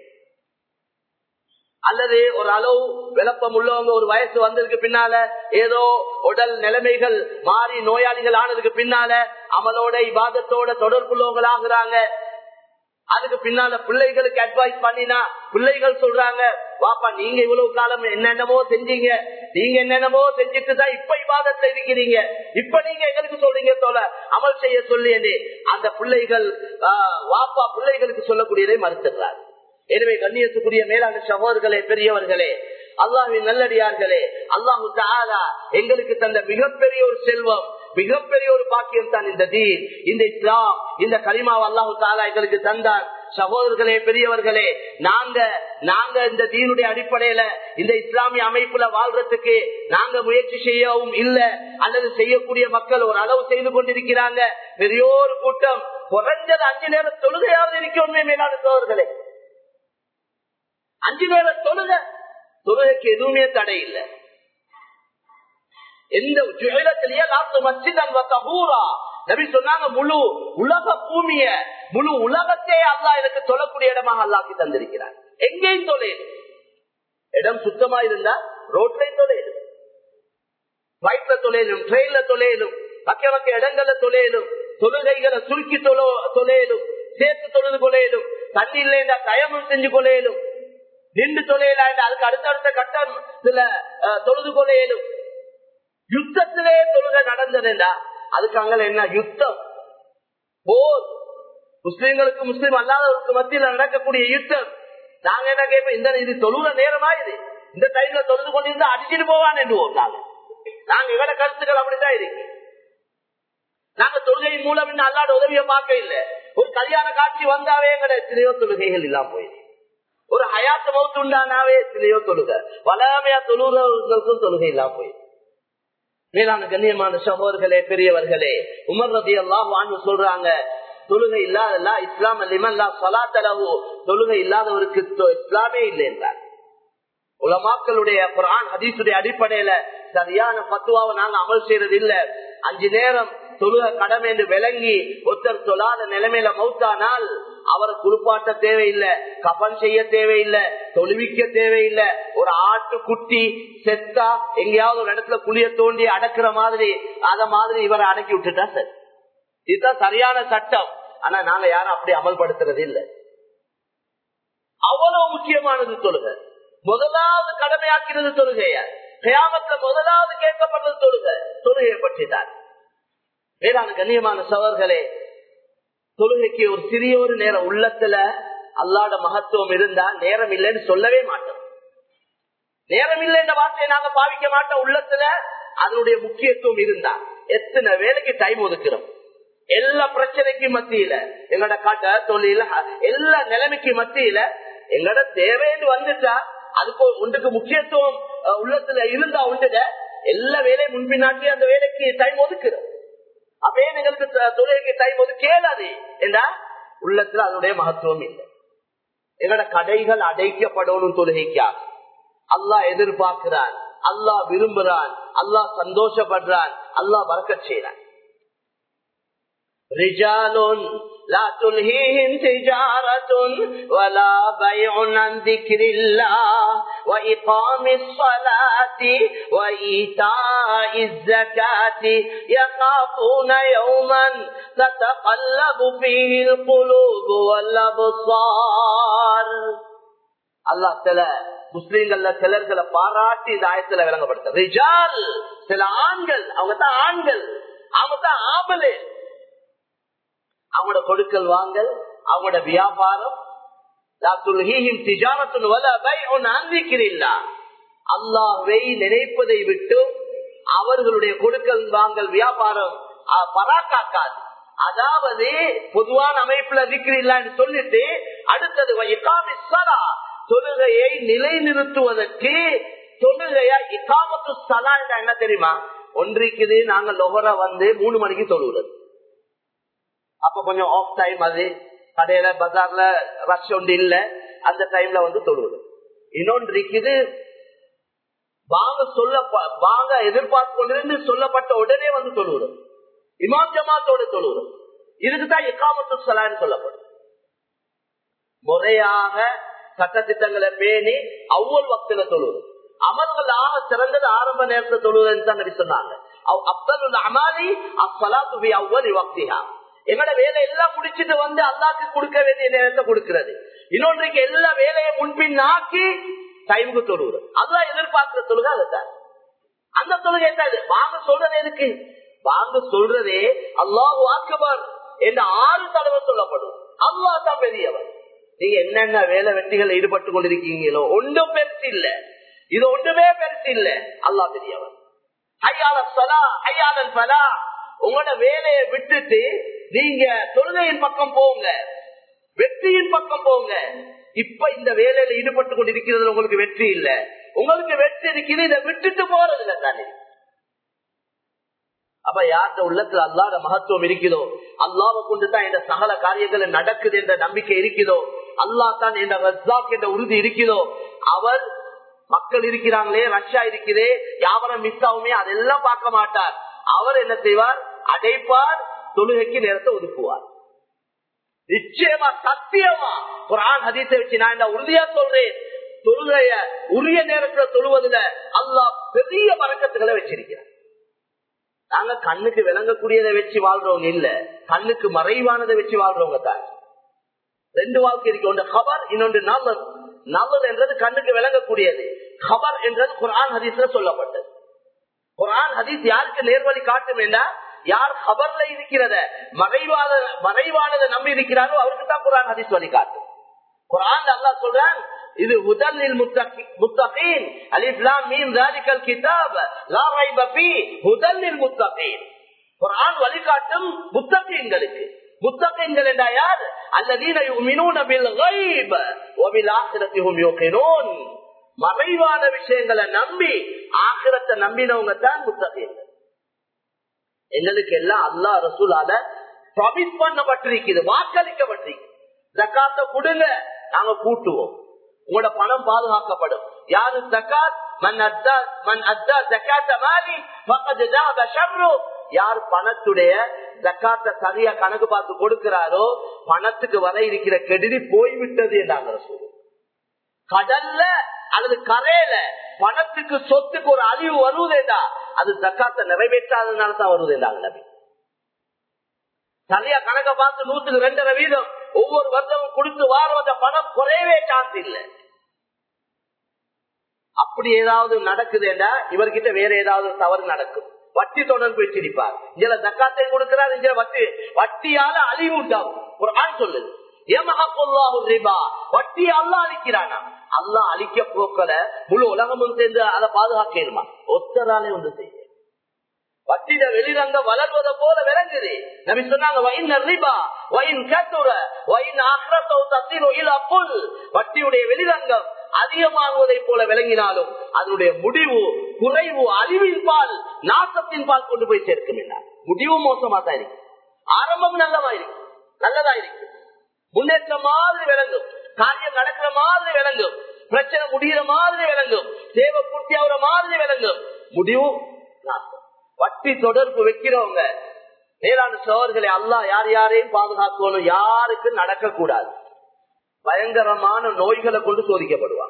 அல்லது ஒரு அளவு விளப்பம் உள்ளவங்க ஒரு வயசு வந்ததுக்கு பின்னால ஏதோ உடல் நிலைமைகள் மாறி நோயாளிகள் ஆனதுக்கு பின்னால அமலோட இபாதத்தோட தொடர்புள்ளவங்கள் ஆகுறாங்க அதுக்கு பின்னால பிள்ளைகளுக்கு அட்வைஸ் பண்ணினா பிள்ளைகள் சொல்றாங்க வாப்பா நீங்க இவ்வளவு காலம் என்னென்னமோ செஞ்சீங்க நீங்க என்னென்னமோ செஞ்சுட்டு தான் இப்ப இவாதத்தை இருக்கிறீங்க இப்ப நீங்க எங்களுக்கு சொல்றீங்க தோல அமல் செய்ய சொல்லி அந்த பிள்ளைகள் வாப்பா பிள்ளைகளுக்கு சொல்லக்கூடியதை மறுத்துடுறாங்க எனவே கண்ணியத்துக்குரிய மேலான சகோதரர்களே பெரியவர்களே அல்லாஹின் நல்லடியார்களே அல்லாஹு தாலா எங்களுக்கு தந்த மிகப்பெரிய ஒரு செல்வம் மிகப்பெரிய ஒரு பாக்கியம் தான் இந்த தீன் இந்த இஸ்லாம் இந்த கலிமாவை அல்லாஹு தாலா எங்களுக்கு தந்தார் சகோதரர்களே பெரியவர்களே நாங்க நாங்க இந்த தீனுடைய அடிப்படையில இந்த இஸ்லாமிய அமைப்புல வாழ்றதுக்கு நாங்க முயற்சி செய்யவும் இல்ல அல்லது செய்யக்கூடிய மக்கள் ஒரு அளவு செய்து கொண்டிருக்கிறாங்க பெரிய ஒரு கூட்டம் குறைஞ்சது அஞ்சு நேரம் தொழுகையாவது இருக்கணுமே மேலான சோதர்களே அஞ்சு நேரம் தொழுக தொழுகைக்கு எதுவுமே தடை இல்லை எந்த ஜுகலத்திலேயே லாத்து மச்சிதன் வத்தூரா நபி சொன்னாங்க முழு உலக பூமிய முழு உலகத்தையே அல்லா எனக்கு தொழக்கூடிய இடமாக அல்லாக்கி தந்திருக்கிறார் எங்கேயும் தொலையும் இடம் சுத்தமா இருந்தா ரோட்லையும் தொலையும் பிளைட்ல தொலையிலும் ட்ரெயின்ல தொலையிலும் பக்க பக்க இடங்கள்ல தொலையிலும் தொழுகைகளை சுருக்கி தொழோ தொலையிலும் சேர்த்து தொழுது கொள்ளையிலும் தண்ணி இல்லைண்டா தயமும் செஞ்சு கொள்ளையிலும் நின்று தொலையில அதுக்கு அடுத்தடுத்த கட்டம் சில தொழுது கொள்ளையிலும் யுத்தத்திலே தொழுகை நடந்ததுண்டா அதுக்கு அங்க என்ன யுத்தம் போர் முஸ்லிம்களுக்கு முஸ்லீம் அல்லாதவருக்கு மத்தியில் நடக்கக்கூடிய யுத்தம் நாங்க என்ன கேட்போம் இந்த இது தொழுக நேரமா இது இந்த டைம்ல தொழுது கொண்டிருந்தா அடிச்சுட்டு போவான் என்றுவோம் நாங்க நாங்க இவர கருத்துக்கள் அப்படித்தான் இருக்கு நாங்க தொழுகை மூலம் இன்னும் அல்லாட உதவியை பார்க்க இல்லை ஒரு கல்யாண காட்சி வந்தாவே எங்கட எத்தனையோ தொழுகைகள் இல்லாம போயிடுது ஒரு ஹயாத்து மௌத்து உண்டானாவே எத்தனையோ தொழுக வளமையா தொழுகிறவர்களுக்கும் தொழுகை இல்லாம போயிடுது மேலான கண்ணியமான சகோதர்களே பெரியவர்களே உமர் ரதி எல்லாம் வாழ்ந்து சொல்றாங்க தொழுகை இல்லாத இஸ்லாம் அல்லா சலாத்தளவு தொழுகை இல்லாதவருக்கு இஸ்லாமே இல்லை என்றார் உலமாக்களுடைய குரான் ஹதீசுடைய அடிப்படையில சரியான பத்துவாவை நாங்க அமல் செய்யறது இல்ல அஞ்சு நேரம் தொழுக கடமை என்று விளங்கி ஒருத்தர் தொழாத நிலைமையில மௌத்தானால் அவரை குளிப்பாட்ட தேவையில்லை கபன் செய்ய தேவையில்லை தொழுவிக்க தேவையில்லை ஒரு ஆட்டு குட்டி செத்தா எங்கேயாவது ஒரு இடத்துல குளிய தோண்டி அடக்குற மாதிரி அத மாதிரி இவரை அடக்கி விட்டுட்டா சரி இதுதான் சரியான சட்டம் ஆனா நாங்க யாரும் அப்படி அமல்படுத்துறது இல்லை அவ்வளவு முக்கியமானது தொழுக முதலாவது கடமையாக்கிறது தொழுகைய கயாமத்துல முதலாவது கேட்கப்படுறது தொழுக தொழுகையை பற்றி தான் வேளாண் கண்ணியமான சவர்களே தொழுகைக்கு ஒரு சிறிய ஒரு நேரம் உள்ளத்துல அல்லாட மகத்துவம் இருந்தா நேரம் இல்லைன்னு சொல்லவே மாட்டோம் நேரம் இல்லை என்ற வார்த்தையை நாங்க பாவிக்க மாட்டோம் உள்ளத்துல அதனுடைய முக்கியத்துவம் இருந்தா எத்தனை வேலைக்கு டைம் ஒதுக்குறோம் எல்லா பிரச்சனைக்கு மத்தியில எங்களோட கடை தொழில் எல்லா நிலைமைக்கு மத்தியில எங்களோட தேவைன்னு வந்துட்டா அதுக்கு ஒன்றுக்கு முக்கியத்துவம் உள்ளத்துல இருந்தா உண்டுட எல்லா வேலையும் முன்பின்னாட்டி அந்த வேலைக்கு டைம் ஒதுக்குறோம் அப்பயே எங்களுக்கு தொழிலுக்கு டைம் ஒதுக்கேலாது என்றா உள்ளத்துல அதனுடைய மகத்துவம் இல்லை எங்களோட கடைகள் அடைக்கப்படணும் தொழுகைக்காக அல்லாஹ் எதிர்பார்க்கிறான் அல்லாஹ் விரும்புறான் அல்லாஹ் சந்தோஷப்படுறான் அல்லாஹ் வரக்க செய்யறான் رجال لا تلهيهم تجارة ولا بيع عن ذكر الله وإقام الصلاة وإيتاء الزكاة يخافون يوما تتقلب فيه القلوب والأبصار الله تعالى முஸ்லீம்கள்ல சிலர்களை பாராட்டி இந்த ஆயத்துல விளங்கப்படுத்த ரிஜால் சில ஆண்கள் அவங்க தான் ஆண்கள் அவங்க தான் ஆம்பலே அவங்களோட கொடுக்கல் வாங்கல் அவங்களோட வியாபாரம் அல்லாவை நினைப்பதை விட்டு அவர்களுடைய கொடுக்கல் வாங்கல் வியாபாரம் பராக்காக்காது அதாவது பொதுவான அமைப்புல இருக்கிறீங்களான்னு சொல்லிட்டு அடுத்தது தொழுகையை நிலைநிறுத்துவதற்கு தொழுகையா இக்காமத்து சலா என்ன தெரியுமா ஒன்றிக்குது நாங்க லொஹர வந்து மூணு மணிக்கு தொழுகிறது அப்ப கொஞ்சம் ஆஃப் டைம் அது கடையில பஜார்ல ரஷ் ஒன்று இல்ல அந்த டைம்ல வந்து தொழுவது இன்னொன்று இருக்குது வாங்க சொல்ல வாங்க எதிர்பார்த்து கொண்டிருந்து சொல்லப்பட்ட உடனே வந்து தொழுவது இமாம் ஜமாத்தோட தொழுவது இதுக்குதான் இக்காமத்து சலான்னு சொல்லப்படும் முறையாக சட்டத்திட்டங்களை பேணி அவ்வளவு வக்தில தொழுவது அமல்கள் ஆக சிறந்தது ஆரம்ப நேரத்தை தொழுவதுன்னு தான் சொன்னாங்க அப்தல் அமாலி அப்பலாத்து அவ்வளவு வக்திகா எங்களோட வேலை எல்லாம் முடிச்சுட்டு வந்து அல்லாக்கு கொடுக்க வேண்டிய நேரத்தை கொடுக்கிறது இன்னொன்றைக்கு எல்லா வேலையை முன்பின் ஆக்கி டைமுக்கு தொழுவது அதுதான் எதிர்பார்க்கிற தொழுகை அதுதான் அந்த தொழுகை என்ன வாங்க சொல்றது எதுக்கு வாங்க சொல்றதே அல்லாஹ் அக்பர் என்று ஆறு தடவை சொல்லப்படும் அல்லாஹ் தான் பெரியவர் நீங்க என்னென்ன வேலை வெட்டிகள் ஈடுபட்டு கொண்டிருக்கீங்களோ ஒன்றும் பெருசு இல்ல இது ஒன்றுமே பெருசு இல்ல அல்லாஹ் பெரியவர் ஐயாள சலா ஐயாளன் பலா உங்களோட வேலையை விட்டுட்டு நீங்க தொழுகையின் பக்கம் போங்க வெற்றியின் பக்கம் போங்க இப்ப இந்த வேலையில ஈடுபட்டு கொண்டிருக்கிறது உங்களுக்கு வெற்றி இல்ல உங்களுக்கு வெற்றி இருக்குது இதை விட்டுட்டு போறது இல்ல தானே அப்ப யார்கிட்ட உள்ளத்துல அல்லாத மகத்துவம் இருக்குதோ அல்லாவை கொண்டுதான் இந்த சகல காரியங்கள் நடக்குது என்ற நம்பிக்கை இருக்குதோ அல்லா தான் என்ற ரஸ்தாக் என்ற உறுதி இருக்குதோ அவர் மக்கள் இருக்கிறாங்களே ரஷ்யா இருக்குதே யாவரம் மிஸ் ஆகுமே அதெல்லாம் பார்க்க மாட்டார் அவர் என்ன செய்வார் அடைப்பார் தொழுகைக்கு நேரத்தை ஒதுக்குவார் நிச்சயமா சத்தியமா குரான் ஹதீஸை வச்சு நான் இந்த உறுதியா சொல்றேன் தொழுகைய உரிய நேரத்துல தொழுவதுல அல்லாஹ் பெரிய வழக்கத்துகளை வச்சிருக்கிறார் நாங்க கண்ணுக்கு விளங்கக்கூடியதை வச்சு வாழ்றவங்க இல்ல கண்ணுக்கு மறைவானதை வச்சு வாழ்றவங்க தான் ரெண்டு வாழ்க்கை இருக்கு ஒன்று ஹபர் இன்னொன்று நபர் நபர் என்றது கண்ணுக்கு விளங்கக்கூடியது ஹபர் என்றது குரான் ஹதீஸ்ல சொல்லப்பட்டது குரான் ஹதீஸ் யாருக்கு நேர்வழி காட்டும் என்றா யார் ஹபர்ல இருக்கிறத மறைவாத மறைவானதை நம்பி இருக்கிறாரோ அவருக்கு தான் குரான் ஹதீஸ் வழி காட்டும் குரான் அல்லா சொல்றான் இது முதலில் முத்தகீன் அலிப்லாம் மீன் ராஜிக்கல் கிதாப் லா ரைப ஃபீ முதலில் முத்தகீன் குரான் வழிகாட்டும் முத்தகீன்களுக்கு முத்தகீன்கள் என்றா யார் அல்லதீன யுமினூன பில் கைப் வ பில் ஆখিরাতি ஹும் யூகினூன் மறைவான விஷயங்களை நம்பி ஆகிரத்தை நம்பினவங்க தான் முத்தகீன்கள் எங்களுக்கு எல்லாம் அல்லா ரசூலால ப்ராமிஸ் பண்ணப்பட்டிருக்குது வாக்களிக்கப்பட்டிருக்கு ஜக்காத்த கொடுங்க நாங்க கூட்டுவோம் உங்களோட பணம் பாதுகாக்கப்படும் யாரு ஜக்காத் மன் அத்தா மன் அத்தா ஜக்காத்த மாலி பக்கத்து ஜாத ஷர்ரு யார் பணத்துடைய ஜக்காத்த சரியா கணக்கு பார்த்து கொடுக்கிறாரோ பணத்துக்கு வர இருக்கிற கெடுதி போய்விட்டது என்றாங்க ரசூல் கடல்ல அல்லது கரையில பணத்துக்கு சொத்துக்கு ஒரு அழிவு வருவதேடா அது ஜக்காத்த நிறைவேற்றாததுனால தான் வருவதேடாங்க நபி சரியா கணக்க பார்த்து நூத்துக்கு ரெண்டரை வீதம் ஒவ்வொரு வருஷமும் கொடுத்து வார பணம் குறையவே சான்ஸ் இல்லை அப்படி ஏதாவது நடக்குதுன்னா இவர்கிட்ட வேற ஏதாவது தவறு நடக்கும் வட்டி தொடர்பு வச்சிருப்பார் இதுல தக்காத்தையும் கொடுக்கிறார் இதுல வட்டி வட்டியால அழிவு உண்டாகும் ஒரு ஆண் சொல்லுது வட்டி அல்லா அழிக்கிறானா அல்லா அழிக்க போக்கல முழு உலகமும் சேர்ந்து அதை பாதுகாக்கணுமா ஒத்தராலே ஒன்று செய்ய வட்டிட வெளிரங்க வளர்வதை போல விளங்குது நபி சொன்னாங்க வயின் ரிபா வயின் கத்துர வயின் அஹ்ரத்தோ தத்திரோ இல புல் வட்டியுடைய வெளிரங்கம் அதிகமாகுவதை போல விளங்கினாலும் அதனுடைய முடிவு குறைவு அழிவின் பால் நாசத்தின் பால் கொண்டு போய் சேர்க்கும் என்ன முடிவு மோசமா தான் இருக்கு ஆரம்பம் நல்லதா இருக்கு நல்லதா இருக்கு முன்னேற்றம் மாதிரி விளங்கும் காரியம் நடக்கிற மாதிரி விளங்கும் பிரச்சனை முடிகிற மாதிரி விளங்கும் தேவை பூர்த்தி ஆகுற மாதிரி விளங்கும் முடிவு நாசம் வட்டி தொடர்பு வைக்கிறவங்க மேலான சோழர்களை அல்லா யார் யாரையும் பாதுகாக்கணும் யாருக்கு நடக்க கூடாது பயங்கரமான நோய்களை கொண்டு சோதிக்கப்படுவாங்க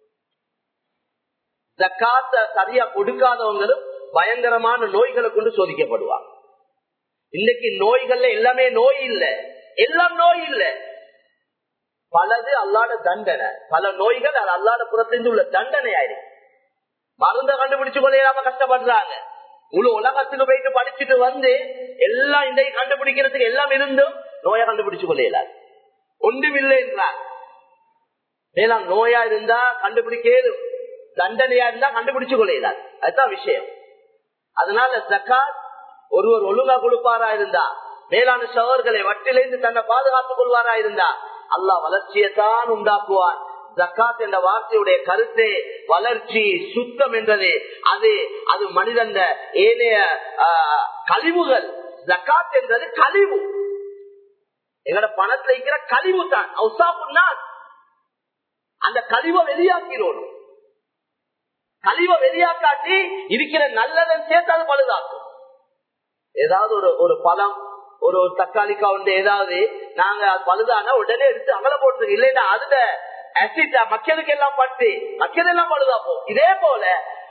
ஜக்காத்த சரியா கொடுக்காதவங்களும் பயங்கரமான நோய்களை கொண்டு சோதிக்கப்படுவாங்க இன்னைக்கு நோய்கள்ல எல்லாமே நோய் இல்ல எல்லாம் நோய் இல்ல பலது அல்லாட தண்டனை பல நோய்கள் அது அல்லாட புறத்திலிருந்து உள்ள தண்டனை ஆயிருக்கு மருந்த கண்டுபிடிச்சு கொள்ளையாம கஷ்டப்படுறாங்க முழு உலகத்துக்கு போயிட்டு படிச்சுட்டு வந்து எல்லாம் இன்றைக்கு கண்டுபிடிக்கிறதுக்கு எல்லாம் இருந்தும் நோயை கண்டுபிடிச்சு கொள்ளையிலாது ஒன்றுமில்லை என்றார் மேலாம் நோயா இருந்தா கண்டுபிடிக்க தண்டனையா இருந்தா கண்டுபிடிச்சு கொள்ளையிலாது அதுதான் விஷயம் அதனால ஜக்காத் ஒருவர் ஒழுங்கா கொடுப்பாரா இருந்தா மேலான சவர்களை வட்டிலிருந்து தன்னை பாதுகாத்துக் கொள்வாரா இருந்தா அல்லா வளர்ச்சியைத்தான் உண்டாக்குவான் ஜக்காத் என்ற வார்த்தையுடைய கருத்து வளர்ச்சி சுத்தம் என்றது அது அது மனிதன் ஏனைய கழிவுகள் ஜக்காத் என்றது கழிவு எங்களோட பணத்துல இருக்கிற கழிவு தான் அந்த கழிவை வெளியாக்கிறோம் கழிவை வெளியாக்காட்டி இருக்கிற நல்லதன் சேர்த்து அது பழுதாக்கும் ஏதாவது ஒரு ஒரு பழம் ஒரு தக்காளிக்கா வந்து ஏதாவது நாங்க பழுதான உடனே எடுத்து அகல போட்டுருக்கு இல்லைன்னா அதுல அசிட் மக்களுக்கு எல்லாம் பட்டு மக்கள் எல்லாம் பழுதாப்போம் இதே போல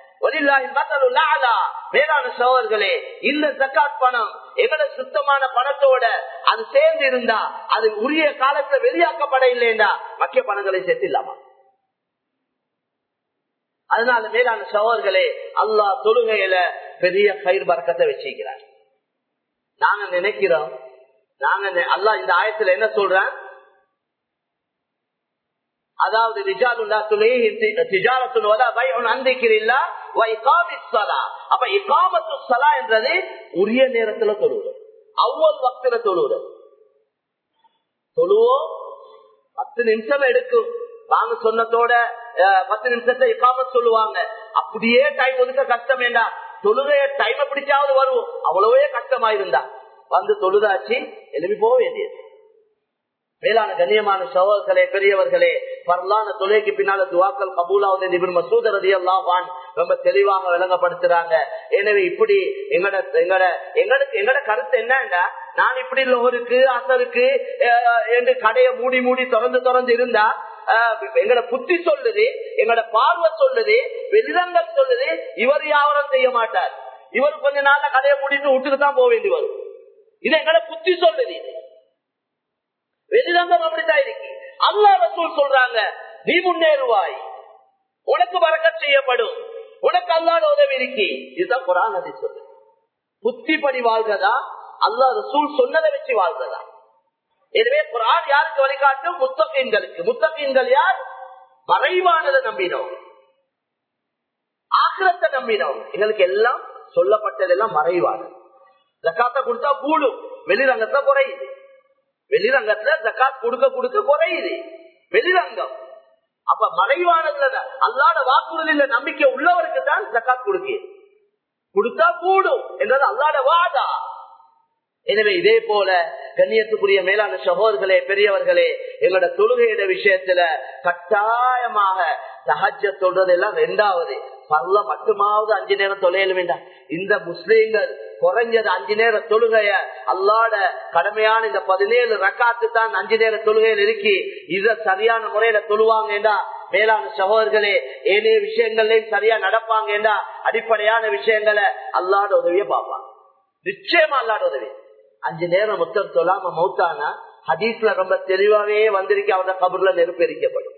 மேலான சோழர்களே இந்த ஜக்காத் பணம் எங்கட சுத்தமான பணத்தோட அது சேர்ந்து இருந்தா அது உரிய காலத்துல வெளியாக்கப்பட இல்லைண்டா மக்கிய பணங்களை சேர்த்து இல்லாமா அதனால மேலான சோழர்களே அல்லா தொழுகையில பெரிய கயிர் பறக்கத்தை வச்சிருக்கிறார் நாங்க நினைக்கிறோம் நாங்க அல்லா இந்த ஆயத்துல என்ன சொல்றேன் அதாவது அப்ப இகாமத்து சலா என்றது உரிய நேரத்துல தொழுவது அவ்வளவு பக்தில தொழுவது தொழுவோம் பத்து நிமிஷம் எடுக்கும் வாங்க சொன்னதோட பத்து நிமிஷத்தை இக்காம சொல்லுவாங்க அப்படியே டைம் ஒதுக்க கஷ்டம் வேண்டாம் தொழுகைய டைம் பிடிச்சாவது வருவோம் அவ்வளவே கஷ்டமா இருந்தா வந்து தொழுதாச்சு எழுப்பி போக வேண்டியது மேலான கண்ணியமான சகோதரர்களே பெரியவர்களே வரலான தொலைக்கு பின்னால துவாக்கள் கபூலாவது இபின் மசூத் ரதி அல்லாஹான் ரொம்ப தெளிவாக விளங்கப்படுத்துறாங்க எனவே இப்படி எங்கட எங்கட எங்களுக்கு எங்கட கருத்து என்னன்னா நான் இப்படி லோகருக்கு அசருக்கு என்று கடையை மூடி மூடி திறந்து திறந்து இருந்தா எங்கட புத்தி சொல்லுது எங்கட பார்வை சொல்லுது வெளிரங்கள் சொல்லுது இவர் யாவரம் செய்ய மாட்டார் இவர் கொஞ்ச நாள்ல கடையை மூடிட்டு விட்டுட்டு தான் போக வேண்டி வரும் இது எங்கட புத்தி சொல்லுது இது வெளிரங்கம் அப்படித்தான் இருக்கு அல்லா ரசூல் சொல்றாங்க நீ முன்னேறுவாய் உனக்கு வரக்க செய்யப்படும் உனக்கு அல்லாத உதவி இருக்கி இதுதான் குரான் அதை சொல்லு புத்திப்படி வாழ்றதா அல்லா ரசூல் சொன்னதை வச்சு வாழ்றதா எனவே குரான் யாருக்கு வழிகாட்டும் முத்தகீன்களுக்கு முத்தகீன்கள் யார் மறைவானதை நம்பினோம் ஆக்கிரத்தை நம்பினோம் எங்களுக்கு எல்லாம் சொல்லப்பட்டதெல்லாம் மறைவானது ஜக்காத்த கொடுத்தா கூடும் வெளிரங்கத்தை குறையுது வெளிரங்கத்துல ஜக்காத் கொடுக்க கொடுக்க குறையுது வெளிரங்கம் அப்ப மறைவானதுல அல்லாத வாக்குறுதியில நம்பிக்கை உள்ளவருக்கு தான் ஜக்காத் கொடுக்க கொடுத்தா கூடும் என்றது அல்லாத வாதா எனவே இதே போல கண்ணியத்துக்குரிய மேலான சகோதர்களே பெரியவர்களே எங்களோட தொழுகையிட விஷயத்துல கட்டாயமாக சஹஜ சொல்றது எல்லாம் ரெண்டாவது பல்ல மட்டுமாவது அஞ்சு நேரம் தொலையல வேண்டாம் இந்த முஸ்லீம்கள் குறைஞ்சது அஞ்சு நேர தொழுகைய அல்லாட கடமையான இந்த பதினேழு ரக்காத்து தான் அஞ்சு நேர தொழுகையில் இருக்கி இத சரியான முறையில தொழுவாங்கடா மேலான சகோதரர்களே ஏனைய விஷயங்கள்லயும் சரியா நடப்பாங்கடா அடிப்படையான விஷயங்களை அல்லாட உதவிய பார்ப்பாங்க நிச்சயமா அல்லாட உதவி அஞ்சு நேரம் முத்தம் சொல்லாம மௌத்தானா ஹதீஸ்ல ரொம்ப தெளிவாவே வந்திருக்க அவரோட கபர்ல நெருப்பெரிக்கப்படும்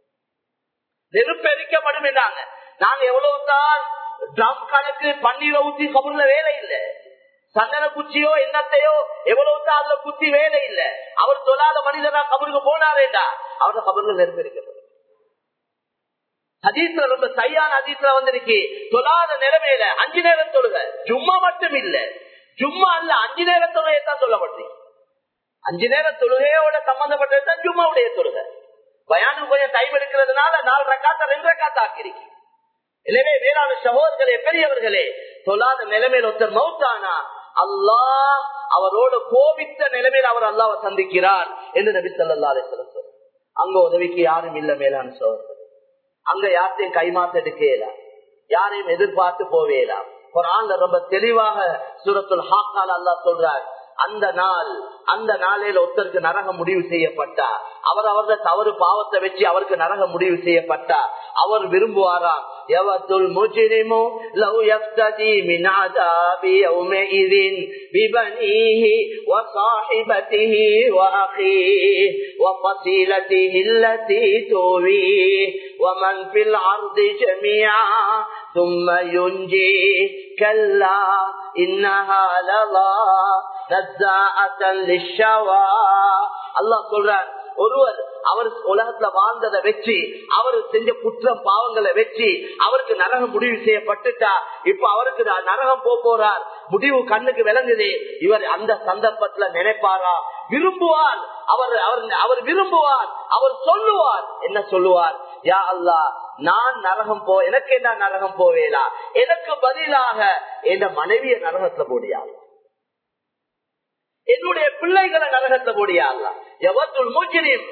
நெருப்பெரிக்கப்படும் என்றாங்க நாங்க எவ்வளவுதான் ட்ரம் கணக்கு பன்னீரை ஊத்தி கபர்ல வேலை இல்லை சந்தன குச்சியோ என்னத்தையோ எவ்வளவுதான் அதுல குத்தி வேலை இல்லை அவர் சொல்லாத மனிதனா கபருக்கு போனாரேண்டா அவரோட கபர்ல நெருப்பெரிக்கப்படும் ஹதீஸ்ல ரொம்ப சரியான ஹதீஸ்ல வந்திருக்கு தொழாத நிலைமையில அஞ்சு நேரம் தொழுக ஜும்மா மட்டும் இல்ல ஜும்மா அல்ல அஞ்சு நேரம் தொழுகையத்தான் சொல்லப்படுது அஞ்சு நேரம் தொழுகையோட சம்பந்தப்பட்டதுதான் ஜும்மாவுடைய தொழுகை பயானு கொஞ்சம் டைம் எடுக்கிறதுனால நாலு ரக்காத்த ரெண்டு ரக்காத்த ஆக்கிருக்கு எனவே வேளாண் சகோதரர்களே பெரியவர்களே தொழாத நிலைமையில் ஒருத்தர் மௌத்தானா அல்லாஹ் அவரோட கோபித்த நிலைமையில் அவர் அல்லாவை சந்திக்கிறார் என்று நபி சொல்லா சொல்ல அங்க உதவிக்கு யாரும் இல்ல மேலான சகோதரர் அங்க யார்த்தையும் கைமாத்த எடுக்கலாம் யாரையும் எதிர்பார்த்து போவேலாம் குரான்ல ரொம்ப தெளிவாக சூரத்துல் ஹாக்கால் அல்லா சொல்றார் அந்த நாள் அந்த நாளையில ஒருத்தருக்கு நரகம் முடிவு செய்யப்பட்டா அவர் அவரது தவறு பாவத்தை வச்சு அவருக்கு நரகம் முடிவு செய்யப்பட்டா அவர் விரும்புவாராம் எவத்துல் முஜிரிமு லவ் யஃப்ததி மின் அதாபி யௌமஇதின் பிபனீஹி வஸாஹிபதிஹி வஅഖீஹி வஃஸீலதிஹி அல்லதி துவி ومن في الأرض جميعا ثم ينجي كلا إنها لظى نزاعة للشوى الله சொல்றார் ஒருவர் அவர் உலகத்துல வாழ்ந்ததை வச்சு அவர் செஞ்ச குற்றம் பாவங்களை வச்சு அவருக்கு நரகம் முடிவு செய்யப்பட்டுட்டா இப்ப அவருக்கு நரகம் போ போறார் முடிவு கண்ணுக்கு விளங்குது இவர் அந்த சந்தர்ப்பத்துல நினைப்பாரா விரும்புவார் அவர் அவர் அவர் விரும்புவார் அவர் சொல்லுவார் என்ன சொல்லுவார் யா அல்லா நான் நரகம் போ எனக்கு என்ன நரகம் போவேலா எனக்கு பதிலாக என் மனைவிய நரகத்துல போடியாகும் என்னுடைய பிள்ளைகளை நரகத்துல போடியாகல எவத்துள் மூச்சினின்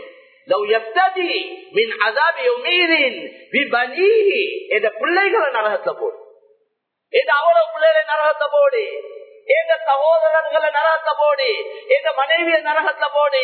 பிள்ளைகளை நரகத்துல போடு அவ்வளவு பிள்ளைகளை நரகத்தை போடு எங்க சகோதரர்களை நரகத்தை போடு எங்க மனைவிய நரகத்துல போடு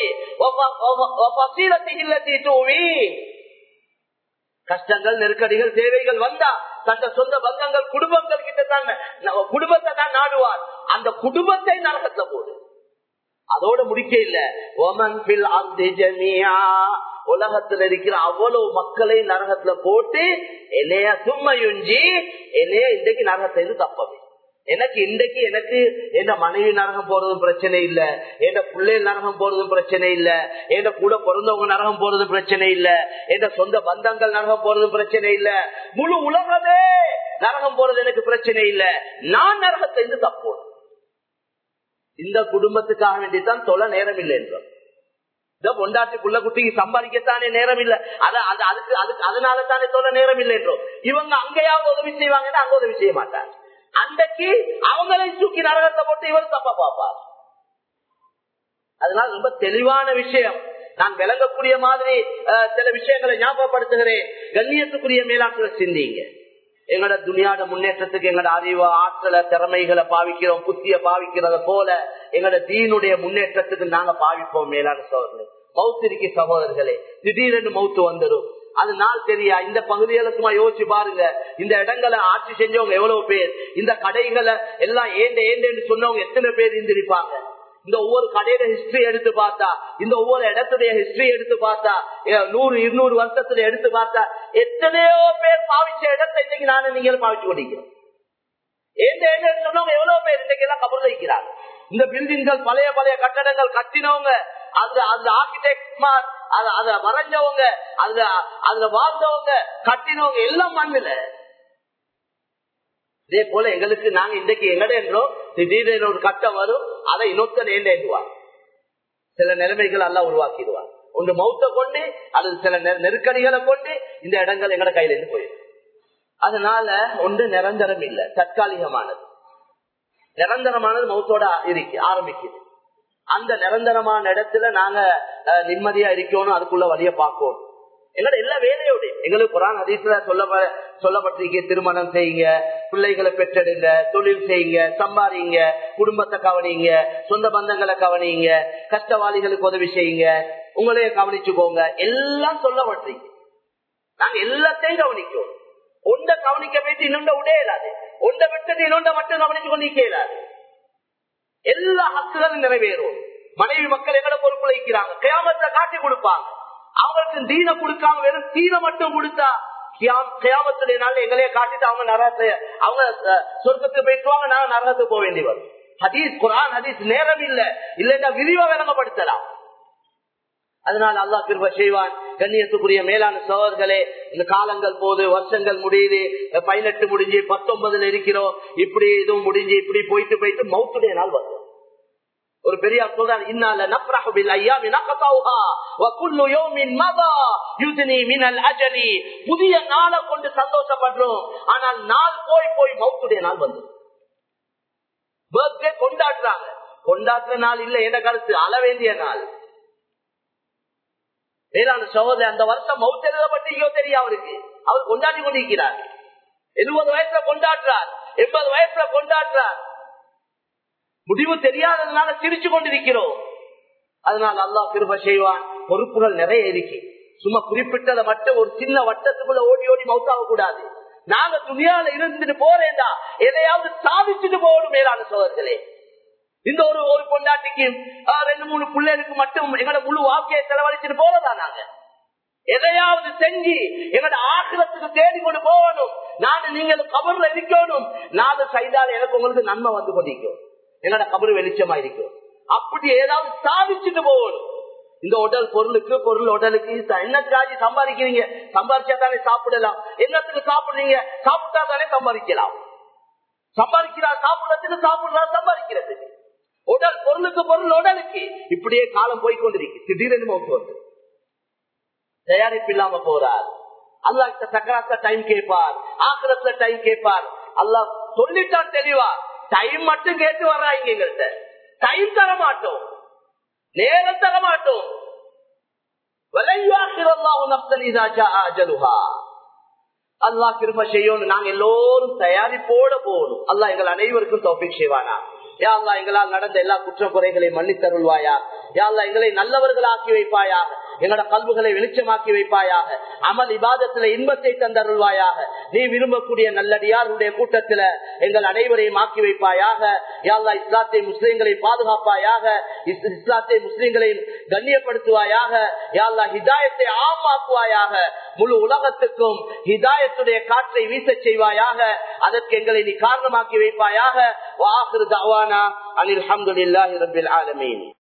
தூவி கஷ்டங்கள் நெருக்கடிகள் தேவைகள் வந்தா தந்த சொந்த பந்தங்கள் குடும்பங்கள் கிட்ட தான் குடும்பத்தை தான் நாடுவார் அந்த குடும்பத்தை நரகத்துல போடு அதோட முடிக்க இல்ல ஒமன் பில் உலகத்துல இருக்கிற அவ்வளவு மக்களை நரகத்துல போட்டு என்னைய சும்மையுஞ்சி என்னைய இன்றைக்கு நரகத்தை இருந்து தப்பவே எனக்கு இன்றைக்கு எனக்கு என் மனைவி நரகம் போறதும் பிரச்சனை இல்ல என் பிள்ளை நரகம் போறதும் பிரச்சனை இல்ல என் கூட பிறந்தவங்க நரகம் போறதும் பிரச்சனை இல்ல என் சொந்த பந்தங்கள் நரகம் போறதும் பிரச்சனை இல்ல முழு உலகமே நரகம் போறது எனக்கு பிரச்சனை இல்ல நான் நரகத்தை இருந்து தப்போம் இந்த குடும்பத்துக்காக வேண்டித்தான் தொலை நேரம் இல்லை என்றோம் இந்த பொண்டாட்டி புள்ள குட்டிக்கு சம்பாதிக்கத்தானே நேரம் இல்ல அதுக்கு அதுக்கு அதனால தானே சொல்ல நேரம் இல்லை என்றோம் இவங்க அங்கேயாவது உதவி செய்வாங்கன்னா அங்க உதவி செய்ய மாட்டாங்க அன்றைக்கு அவங்களை தூக்கி நரகத்தை போட்டு இவர் தப்பா பார்ப்பார் அதனால ரொம்ப தெளிவான விஷயம் நான் விளங்கக்கூடிய மாதிரி சில விஷயங்களை ஞாபகப்படுத்துகிறேன் கண்ணியத்துக்குரிய மேலாக்களை சிந்திங்க எங்களோட துணியாட முன்னேற்றத்துக்கு எங்களோட அறிவு ஆற்றல திறமைகளை பாவிக்கிறோம் புத்திய பாவிக்கிறத போல எங்களோட தீனுடைய முன்னேற்றத்துக்கு நாங்க பாவிப்போம் மேலான சோதரர்களே மௌத்திரிக்கு சகோதரர்களே திடீரென்று மௌத்து வந்துடும் அது நாள் தெரியா இந்த பகுதிகளை சும்மா யோசிச்சு பாருங்க இந்த இடங்களை ஆட்சி செஞ்சவங்க எவ்வளவு பேர் இந்த கடைகளை எல்லாம் ஏண்ட ஏண்டேன்னு சொன்னவங்க எத்தனை பேர் இருந்திருப்பாங்க இந்த ஒவ்வொரு கடையில ஹிஸ்டரி எடுத்து பார்த்தா இந்த ஒவ்வொரு இடத்துடைய ஹிஸ்டரி எடுத்து பார்த்தா நூறு இருநூறு வருஷத்துல எடுத்து பார்த்தா எத்தனையோ பேர் பாவிச்ச இடத்தை இன்னைக்கு நானும் நீங்களும் பாவிச்சு கொண்டிருக்கிறோம் எந்த இடம் சொன்னவங்க எவ்வளவு பேர் இன்னைக்கு எல்லாம் கபர் வைக்கிறாங்க இந்த பில்டிங்கள் பழைய பழைய கட்டடங்கள் கட்டினவங்க அதுல அந்த ஆர்கிடெக்ட் அதுல வரைஞ்சவங்க அதுல அதுல வாழ்ந்தவங்க கட்டினவங்க எல்லாம் மண்ணுல இதே போல எங்களுக்கு நாங்க இன்றைக்கு எங்கட என்றோம் திடீர்னு ஒரு கட்டம் வரும் அதை இன்னொருத்தன் ஏண்டேண்டுவார் சில நிலைமைகள் எல்லாம் உருவாக்கிடுவார் ஒன்று மௌத்த கொண்டு அல்லது சில நெருக்கடிகளை கொண்டு இந்த இடங்கள் எங்கட கையில இருந்து போயிடும் அதனால ஒன்று நிரந்தரம் இல்லை தற்காலிகமானது நிரந்தரமானது மௌத்தோட இருக்கு ஆரம்பிக்குது அந்த நிரந்தரமான இடத்துல நாங்க நிம்மதியா இருக்கணும் அதுக்குள்ள வழிய பார்க்கணும் எங்களோட எல்லா வேலையோட எங்களுக்கு குரான் அதிசல சொல்ல சொல்லப்பட்டிருக்க திருமணம் செய்யுங்க பிள்ளைகளை பெற்றெடுங்க தொழில் செய்யுங்க சம்பாதிங்க குடும்பத்தை கவனிங்க சொந்த பந்தங்களை கவனிங்க கஷ்டவாளிகளுக்கு உதவி செய்யுங்க உங்களையே கவனிச்சுக்கோங்க எல்லாம் சொல்லப்பட்டிருக்கு நாங்க எல்லாத்தையும் கவனிக்கும் ஒன்றை கவனிக்க போயிட்டு இன்னொண்ட உடையலாது ஒன்றை விட்டது இன்னொண்ட மட்டும் கவனிச்சு கொண்டு இயலாது எல்லா ஹக்குகளும் நிறைவேறும் மனைவி மக்கள் எங்கட பொறுப்புல இருக்கிறாங்க கியாமத்தை காட்டி கொடுப்பாங்க அவங்களுக்கு தீன கொடுக்காம வெறும் தீன மட்டும் கொடுத்தா கியாமத்துடைய நாள் எங்களையே காட்டிட்டு அவங்க நரகத்தை அவங்க சொர்க்கத்துக்கு போயிட்டுவாங்க நாங்க நரகத்துக்கு போக வேண்டி வரும் ஹதீஸ் குரான் ஹதீஸ் நேரம் இல்ல இல்லைன்னா விரிவா விளங்கப்படுத்தலாம் அதனால அல்லா கிருப செய்வான் கண்ணியத்துக்குரிய மேலான சோழர்களே இந்த காலங்கள் போது வருஷங்கள் முடியுது பதினெட்டு முடிஞ்சு பத்தொன்பதுல இருக்கிறோம் இப்படி இதுவும் முடிஞ்சு இப்படி போயிட்டு போயிட்டு மௌத்துடைய நாள் வரும் ஒரு பெரியார் சொல்றார் இன்னால நப்ரஹு பில் ஐயாமி நகதௌஹா வ குல்லு யௌமின் மதா யுத்னி மினல் அஜலி புதிய நாளை கொண்டு சந்தோஷப்படுறோம் ஆனால் நாள் போய் போய் மௌத்துடைய நாள் வந்து பர்த்டே கொண்டாடுறாங்க கொண்டாடுற நாள் இல்ல என்ற கருத்து அள வேண்டிய நாள் வேளாண் சகோதரர் அந்த வருஷம் மௌத் எழுதப்பட்டீங்கோ தெரியும் அவருக்கு அவர் கொண்டாடி கொண்டிருக்கிறார் எழுபது வயசுல கொண்டாடுறார் எண்பது வயசுல கொண்டாடுறார் முடிவு தெரியாததுனால சிரிச்சு கொண்டிருக்கிறோம் அதனால் அல்லாஹ் கிருப செய்வான் பொறுப்புகள் நிறைய இருக்கு சும்மா குறிப்பிட்டதை மட்டும் ஒரு சின்ன வட்டத்துக்குள்ள ஓடி ஓடி மவுத்தாக கூடாது நாங்க துணியால இருந்துட்டு போறேன்டா எதையாவது சாதிச்சுட்டு போகணும் மேலான சோதர்களே இந்த ஒரு ஒரு பொண்டாட்டிக்கு ஆஹ், ரெண்டு மூணு பிள்ளைகளுக்கு மட்டும் எங்களோட முழு வாழ்க்கையை செலவழிச்சுட்டு போறதா நாங்க எதையாவது செஞ்சு எங்களோட ஆக்கிரத்துக்கு தேடி கொண்டு போகணும் நானும் நீங்கள் கபர்ல இருக்கணும் நாலு சைதால எனக்கு உங்களுக்கு நன்மை வந்து கொண்டிருக்கும் எங்களோட கபரு வெளிச்சமா இருக்கும் அப்படி ஏதாவது சாதிச்சுட்டு போகணும் இந்த உடல் பொருளுக்கு பொருள் உடலுக்கு ச- என்னத்துக்காக சம்பாதிக்கிறீங்க சம்பாதிச்சா தானே சாப்பிடலாம் என்னத்துக்கு சாப்பிடுறீங்க சாப்பிட்டா தானே சம்பாதிக்கலாம் சம்பாதிக்கிறா சாப்பிடறதுக்கு சாப்பிடுறா சம்பாதிக்கிறதுக்கு உடல் பொருளுக்கு பொருள் உடலுக்கு இப்படியே காலம் போய் கொண்டிருக்கு திடீரென மௌத்து வந்து தயாரிப்பு இல்லாம போறார் அல்லாஹ் கிட்ட சக்கராத்த டைம் கேட்பார் ஆக்கிரத்துல டைம் கேட்பார் அல்லாஹ் சொல்லிட்டான் தெளிவா டைம் மட்டும் கேட்டு வர்றாங்க எங்கள்கிட்ட டைம் தர மாட்டோம் நேரம் தர மாட்டோம் அல்லாஹ் கிருப செய்யணும் நாங்க எல்லோரும் தயாரிப்போட போகணும் அல்லாஹ் எங்கள் அனைவருக்கும் தோப்பிக் செய்வானா யா அல்லாஹ் எங்களால் நடந்த எல்லா குற்ற குறைகளை மன்னித்தருள்வாயா யா அல்லாஹ் எங்களை நல்லவர்களாக்கி வைப்பாயாக எங்களோட கல்வுகளை வெளிச்சமாக்கி வைப்பாயாக அமல் இபாதத்துல இன்பத்தை தந்தருள்வாயாக நீ விரும்பக்கூடிய நல்லடியாருடைய கூட்டத்துல எங்கள் அனைவரையும் ஆக்கி வைப்பாயாக யா அல்லாஹ் இஸ்லாத்தை முஸ்லிம்களை பாதுகாப்பாயாக இஸ்- இஸ்லாத்தை முஸ்லிம்களை கண்ணியப்படுத்துவாயாக யா அல்லாஹ் ஹிதாயத்தை ஆமாக்குவாயாக முழு உலகத்துக்கும் ஹிதாயத்துடைய காற்றை வீசச் செய்வாயாக அதற்கு எங்களை நீ காரணமாக்கி வைப்பாயாக வாஹிரு தவானா அனில் அஹமதுல்லாஹி ரபில் ஆலமீன்